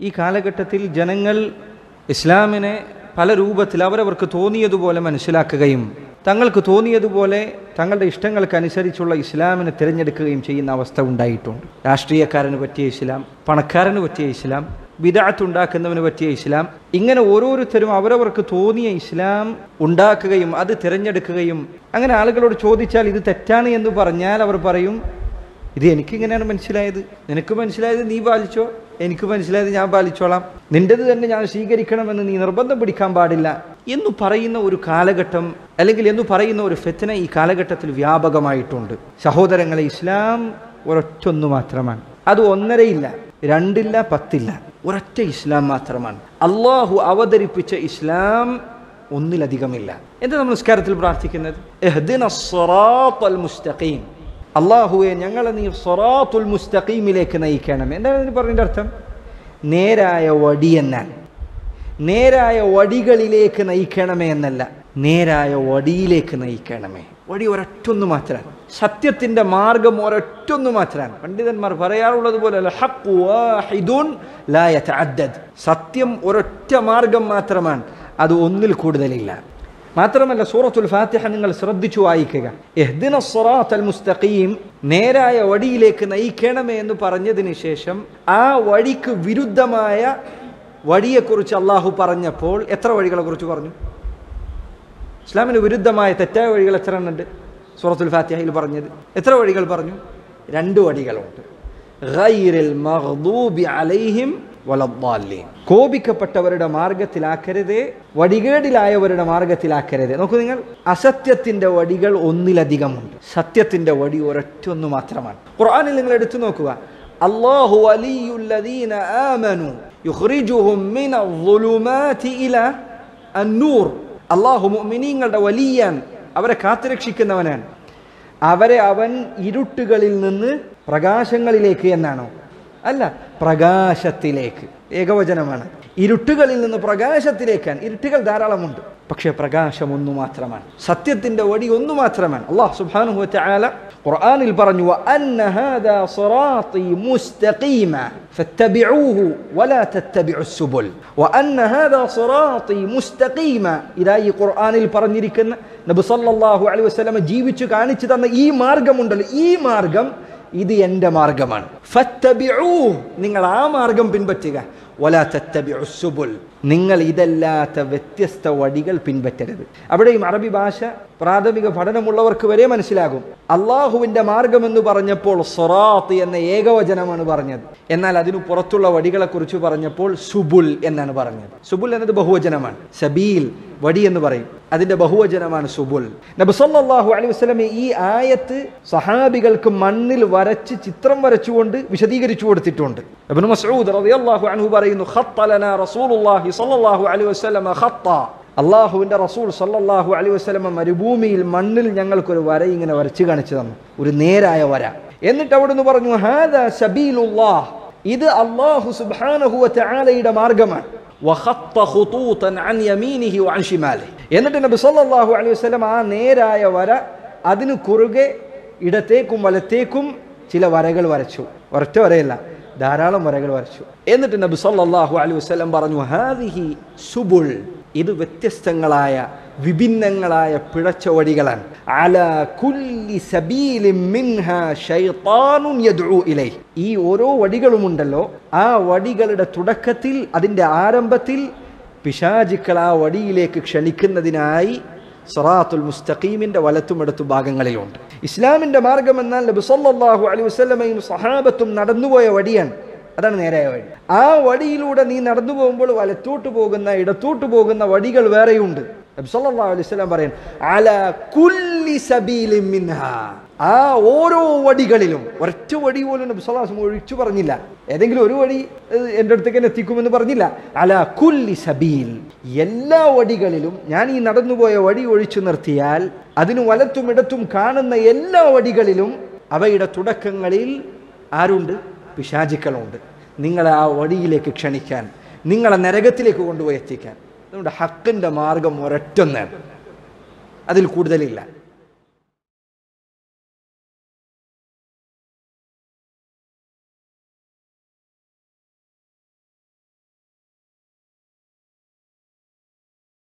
ഈ കാലഘട്ടത്തിൽ ജനങ്ങൾ ഇസ്ലാമിനെ പല രൂപത്തിൽ അവരവർക്ക് തോന്നിയതുപോലെ മനസ്സിലാക്കുകയും തങ്ങൾക്ക് തോന്നിയതുപോലെ തങ്ങളുടെ ഇഷ്ടങ്ങൾക്കനുസരിച്ചുള്ള ഇസ്ലാമിനെ തിരഞ്ഞെടുക്കുകയും ചെയ്യുന്ന അവസ്ഥ ഉണ്ടായിട്ടുണ്ട് രാഷ്ട്രീയക്കാരന് പറ്റിയ ഇസ്ലാം പണക്കാരന് പറ്റിയ ഇസ്ലാം വിദാത്തുണ്ടാക്കുന്നവന് പറ്റിയ ഇസ്ലാം ഇങ്ങനെ ഓരോരുത്തരും അവരവർക്ക് തോന്നിയ ഇസ്ലാം ഉണ്ടാക്കുകയും അത് തിരഞ്ഞെടുക്കുകയും അങ്ങനെ ആളുകളോട് ചോദിച്ചാൽ ഇത് തെറ്റാണ് എന്ന് പറഞ്ഞാൽ അവർ പറയും ഇത് എനിക്കിങ്ങനെയാണ് മനസ്സിലായത് നിനക്ക് മനസ്സിലായത് നീ പാലിച്ചോ എനിക്ക് മനസ്സിലായത് ഞാൻ പാലിച്ചോളാം നിന്റേത് തന്നെ ഞാൻ സ്വീകരിക്കണമെന്ന് നീ നിർബന്ധം പിടിക്കാൻ പാടില്ല എന്ന് പറയുന്ന ഒരു കാലഘട്ടം അല്ലെങ്കിൽ എന്ന് പറയുന്ന ഒരു ഫെത്തന ഈ കാലഘട്ടത്തിൽ വ്യാപകമായിട്ടുണ്ട് സഹോദരങ്ങളെ ഇസ്ലാം ഒരൊറ്റൊന്നു മാത്രമാണ് അത് ഒന്നരയില്ല രണ്ടില്ല പത്തില്ല ഒരൊറ്റ ഇസ്ലാം മാത്രമാണ് അള്ളാഹു അവതരിപ്പിച്ച ഇസ്ലാം ഒന്നിലധികമില്ല എന്താ നമ്മൾ നിസ്കാരത്തിൽ പ്രാർത്ഥിക്കുന്നത് എഹ്ദിന സ്സറാത്തൽ മുസ്തഖീം അള്ളാഹുവെ ഞങ്ങളെ നീ സൊറാത്തുൽ മുസ്തഖീമിലേക്ക് നയിക്കണം എന്താണ് ഇതിന് പറഞ്ഞതിൻ്റെ അർത്ഥം നേരായ വടി എന്നാൽ നേരായ വടികളിലേക്ക് നയിക്കണമേ എന്നല്ല നേരായ വടിയിലേക്ക് നയിക്കണമേ വടി ഒരൊറ്റൊന്നു മാത്രമാണ് സത്യത്തിന്റെ മാർഗം ഒരൊറ്റൊന്നു മാത്രമാണ് പണ്ഡിതന്മാർ പറയാറുള്ളത് പോലെ സത്യം ഒരൊറ്റ മാർഗം മാത്രമാണ് അത് ഒന്നിൽ കൂടുതലില്ല മാത്രമല്ല സൂറത്തുൽ ഫാത്തിഹ നിങ്ങൾ ശ്രദ്ധിച്ചു വായിക്കുക എഹ്ദിന സ്വറാത്തൽ മുസ്തഖീം നേരായ വടിയിലേക്ക് നയിക്കണമേ എന്ന് പറഞ്ഞതിന് ശേഷം ആ വഴിക്ക് വിരുദ്ധമായ വഴിയെക്കുറിച്ച് അള്ളാഹു പറഞ്ഞപ്പോൾ എത്ര വഴികളെ കുറിച്ച് പറഞ്ഞു ഇസ്ലാമിന് വിരുദ്ധമായ തെറ്റായ വഴികൾ എത്ര എണ്ണുണ്ട് സൂറത്തുൽ ഫാത്തിഹയിൽ പറഞ്ഞത് എത്ര വഴികൾ പറഞ്ഞു രണ്ട് വഴികളുണ്ട് ഗൈറിൽ മഗ്ദൂബി അലൈഹിം വലദ്ദാലീൻ കോപിക്കപ്പെട്ടവരുടെ മാർഗത്തിലാക്കരുതേ വടികേടിലായവരുടെ മാർഗത്തിലാക്കരുതേ നോക്കൂ നിങ്ങൾ അസത്യത്തിന്റെ വടികൾ ഒന്നിലധികമുണ്ട് സത്യത്തിന്റെ വടി ഒരൊറ്റൊന്നു മാത്രമാണ് ഖുർആനിൽ നിങ്ങൾ എടുത്തു നോക്കുക അല്ലാഹു വലിയുല്ലദീന ആമനു യുഖ്രിജുഹും മിനൽ ഇല അന്നൂർ അള്ളാഹു മുഅ്മിനീങ്ങളുടെ വലിയാൻ അവരെ കാത്തുരക്ഷിക്കുന്നവനാണ് അവരെ അവൻ ഇരുട്ടുകളിൽ നിന്ന് പ്രകാശങ്ങളിലേക്ക് എന്നാണോ അല്ല പ്രകാശത്തിലേക്ക് ഏകവചനമാണ് ഇരുട്ടുകളിൽ നിന്ന് പ്രകാശത്തിലേക്കാണ് ഇരുട്ടുകൾ ധാരാളമുണ്ട് പക്ഷേ പ്രകാശം ഒന്നു മാത്രമാണ് സത്യത്തിന്റെ വടി ഒന്നു മാത്രമാണ് അള്ളാഹ് സുബ്ഹാനഹു വതആല ഖുർആനിൽ പറഞ്ഞു വഅന്ന ഹാദാ സിറാത്തി മുസ്തഖീമ ഫത്തബിഊഹു വലാ തത്തബിഉസ് സുബുൽ വഅന്ന ഹാദാ സിറാത്തി മുസ്തഖീമ ഇതാ ഈ ഖുർആനിൽ പറഞ്ഞിരിക്കുന്ന നബി സല്ലല്ലാഹു അലൈഹി വസല്ലം ജീവിച്ചു കാണിച്ചു തന്ന ഈ മാർഗമുണ്ടല്ലോ ഈ മാർഗം ഇത് എൻ്റെ മാർഗമാണ് നിങ്ങൾ ആ മാർഗം പിൻപറ്റുക വലാ സുബുൽ നിങ്ങൾ ഇതല്ലാത്ത വ്യത്യസ്ത വടികൾ പിൻപറ്റരുത് അവിടെയും അറബി ഭാഷ പ്രാഥമിക പഠനമുള്ളവർക്ക് വരെ മനസ്സിലാകും അള്ളാഹുവിന്റെ മാർഗം എന്ന് പറഞ്ഞപ്പോൾ സൊറാത്ത് എന്ന ഏകവചനമാണ് പറഞ്ഞത് എന്നാൽ അതിനു പുറത്തുള്ള വടികളെ കുറിച്ച് പറഞ്ഞപ്പോൾ സുബുൽ എന്നാണ് പറഞ്ഞത് സുബുൽ എന്നത് ബഹുവചനമാണ് സബീൽ വടി എന്ന് പറയും അതിന്റെ ബഹുവചനമാണ് സുബുൽ നബിസല്ലാഹു അലൈഹി വസ്ലമെ ഈ ആയത്ത് സഹാബികൾക്ക് മണ്ണിൽ വരച്ച് ചിത്രം വരച്ചുകൊണ്ട് വിശദീകരിച്ചു കൊടുത്തിട്ടുണ്ട് ഇബ്നു മസ്ഊദ് റളിയല്ലാഹു അൻഹു പറയുന്നു ഖത്തലന റസൂലുള്ളാഹി സ്വല്ലല്ലാഹു അലൈഹി വസല്ലമ ഖത്ത അള്ളാഹുവിന്റെ റസൂൽ സല്ലല്ലാഹു അലൈഹി വസല്ലമ മരുഭൂമിയിൽ മണ്ണിൽ ഞങ്ങൾക്കൊരു വര ഇങ്ങനെ വരച്ച് കാണിച്ചു തന്നു ഒരു നേരായ വര എന്നിട്ട് അവിടുന്ന് പറഞ്ഞു ഹാദാ സബീലുല്ലാഹ് ഇത് അള്ളാഹു സുബ്ഹാനഹു വതആലയുടെ മാർഗമാണ് വഖത്ത ഖുതൂതൻ അൻ യമീനിഹി വഅൻ ശിമാലിഹി എന്നിട്ട് നബി സല്ലല്ലാഹു അലൈഹി വസല്ലം ആ നേരായ വര അതിനു കുറുകെ ഇടത്തേക്കും വലത്തേക്കും ചില വരകൾ വരച്ചു ഒരൊറ്റ വരയല്ല ധാരാളം വരകൾ വരച്ചു എന്നിട്ട് നബി സല്ലല്ലാഹു അലൈഹി വസല്ലം പറഞ്ഞു ഹാദിഹി സുബുൾ ഇത് വ്യത്യസ്തങ്ങളായ വിഭിന്നങ്ങളായ പിഴച്ച വഴികളാണ് അല കുല്ലി സബീലിൻ മിൻഹ ശൈത്താനുൻ യദ്ഉ ഇലൈഹി ഈ ഓരോ വടികളുമുണ്ടല്ലോ ആ വടികളുടെ തുടക്കത്തിൽ അതിൻ്റെ ആരംഭത്തിൽ പിശാചിക്കൾ ആ വടിയിലേക്ക് ക്ഷണിക്കുന്നതിനായി സറാത്തുൽ മുസ്തഖീമിന്റെ വലത്തുമിടത്തു ഭാഗങ്ങളിലുണ്ട് ഇസ്ലാമിന്റെ മാർഗം എന്നാൽ നബി സല്ലല്ലാഹു അലൈഹി വസല്ലമയും സഹാബത്തും നടന്നുപോയ വടിയാണ് അതാണ് നേരായ വഴി ആ വടിയിലൂടെ നീ നടന്നു പോകുമ്പോൾ വലത്തോട്ട് പോകുന്ന ഇടത്തോട്ട് പോകുന്ന വടികൾ വേറെയുണ്ട് നബി സല്ലല്ലാഹു അലൈഹി വസല്ലം പറയും അല കുല്ലി സബീലിൻ മിൻഹാ ആ ഓരോ വടികളിലും ഒരൊറ്റ വടി പോലും നബി സല്ലല്ലാഹു അലൈഹി വസല്ലം ഒഴിച്ചു പറഞ്ഞില്ല ഏതെങ്കിലും ഒരു വടി ഏഹ്, എൻ്റെ അടുത്തേക്ക് തന്നെ എത്തിക്കുമെന്ന് പറഞ്ഞില്ല അല കുല്ലി സബീൽ എല്ലാ വടികളിലും ഞാൻ ഈ നടന്നുപോയ വടി ഒഴിച്ചു നിർത്തിയാൽ അതിന് വലത്തും ഇടത്തും കാണുന്ന എല്ലാ വടികളിലും അവയുടെ തുടക്കങ്ങളിൽ ആരുണ്ട് പിശാചിക്കളുണ്ട് നിങ്ങളെ ആ വടിയിലേക്ക് ക്ഷണിക്കാൻ നിങ്ങളെ നരകത്തിലേക്ക് കൊണ്ടുപോയി എത്തിക്കാൻ അതുകൊണ്ട് ഹക്കിൻ്റെ മാർഗം ഒരൊറ്റൊന്നാണ് അതിൽ കൂടുതലില്ല